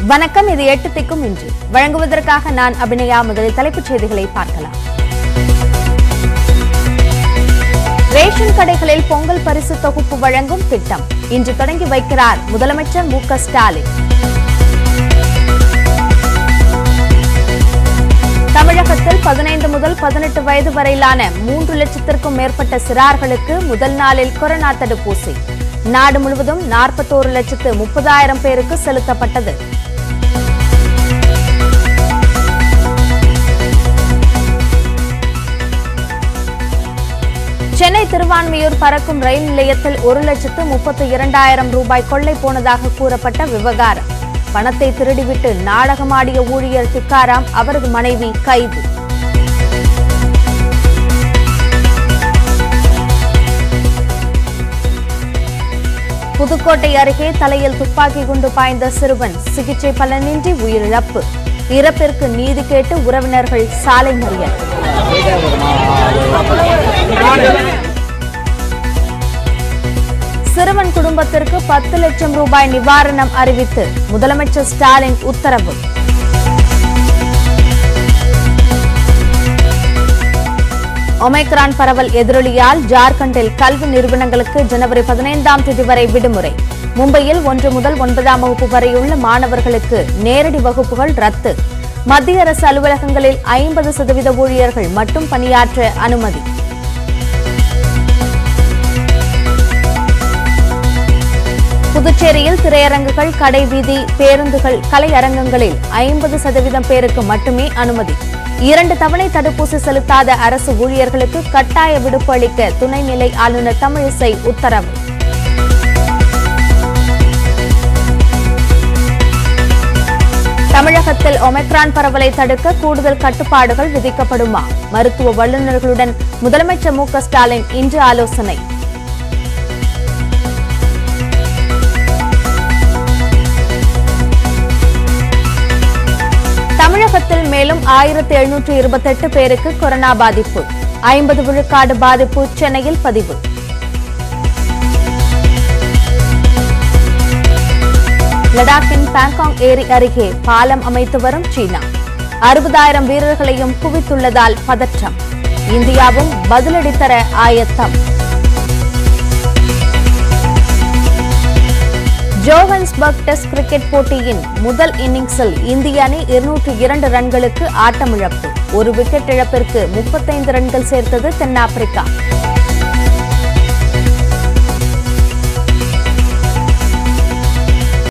வணக்கம் இது எட்டு திக்கும் இன்று வழங்குவதற்காக நான் அபிநயா முதலில் தலைப்புச் செய்திகளை பார்க்கலாம் ரேஷன் கடைகளில் பொங்கல் பரிசு தொகுப்பு வழங்கும் திட்டம் இன்று தொடங்கி வைக்கிறார் முதலமைச்சர் மு க ஸ்டாலின் தமிழகத்தில் பதினைந்து முதல் பதினெட்டு வயது வரையிலான மூன்று லட்சத்திற்கும் மேற்பட்ட சிறார்களுக்கு முதல் நாளில் கொரோனா தடுப்பூசி நாடு முழுவதும் நாற்பத்தோரு லட்சத்து முப்பதாயிரம் பேருக்கு செலுத்தப்பட்டது சென்னை திருவான்மியூர் பறக்கும் ரயில் நிலையத்தில் ஒரு லட்சத்து முப்பத்தி இரண்டாயிரம் ரூபாய் கொள்ளை போனதாக கூறப்பட்ட விவகாரம் பணத்தை திருடிவிட்டு நாடகமாடிய ஊழியர் திக்காராம் அவரது மனைவி கைது புதுக்கோட்டை அருகே தலையில் துப்பாக்கி குண்டு பாய்ந்த சிறுவன் சிகிச்சை பலனின்றி உயிரிழப்பு இறப்பிற்கு நீதி கேட்டு உறவினர்கள் சாலை மறியல் சிறுவன் குடும்பத்திற்கு பத்து லட்சம் ரூபாய் நிவாரணம் அறிவித்து முதலமைச்சர் ஸ்டாலின் உத்தரவு ஒமைக்ரான் பரவல் எதிரொலியால் ஜார்க்கண்டில் கல்வி நிறுவனங்களுக்கு ஜனவரி பதினைந்தாம் தேதி வரை விடுமுறை மும்பையில் ஒன்று முதல் ஒன்பதாம் வகுப்பு வரையுள்ள மாணவர்களுக்கு நேரடி வகுப்புகள் ரத்து மத்திய அரசு அலுவலகங்களில் ஐம்பது சதவீத ஊழியர்கள் மட்டும் பணியாற்ற அனுமதி புதுச்சேரியில் திரையரங்குகள் கடை வீதி பேருந்துகள் கலையரங்கங்களில் ஐம்பது சதவீதம் பேருக்கு மட்டுமே அனுமதி இரண்டு தவணை தடுப்பூசி செலுத்தாத அரசு ஊழியர்களுக்கு கட்டாய விடுப்பு அளிக்க துணைநிலை ஆளுநர் தமிழிசை உத்தரவு தமிழகத்தில் ஒமைக்ரான் பரவலை தடுக்க கூடுதல் கட்டுப்பாடுகள் விதிக்கப்படுமா மருத்துவ வல்லுநர்களுடன் முதலமைச்சர் மு க ஸ்டாலின் இன்று ஆலோசனை தமிழகத்தில் மேலும் ஆயிரத்தி எழுநூற்று இருபத்தெட்டு பேருக்கு கொரோனா பாதிப்பு ஐம்பது விழுக்காடு பாதிப்பு சென்னையில் பதிவு லடாக்கின் பாங்காங் ஏரி அருகே பாலம் அமைத்து வரும் சீனா அறுபதாயிரம் வீரர்களையும் குவித்துள்ளதால் பதற்றம் இந்தியாவும் பதிலடி தர ஆயத்தம் ஜோஹன்ஸ்பர்க் டெஸ்ட் கிரிக்கெட் போட்டியின் முதல் இன்னிங்ஸில் இந்திய அணி இருநூற்று இரண்டு ரன்களுக்கு ஆட்டமிழப்பு ஒரு விக்கெட் இழப்பிற்கு முப்பத்தைந்து ரன்கள் சேர்த்தது தென்னாப்பிரிக்கா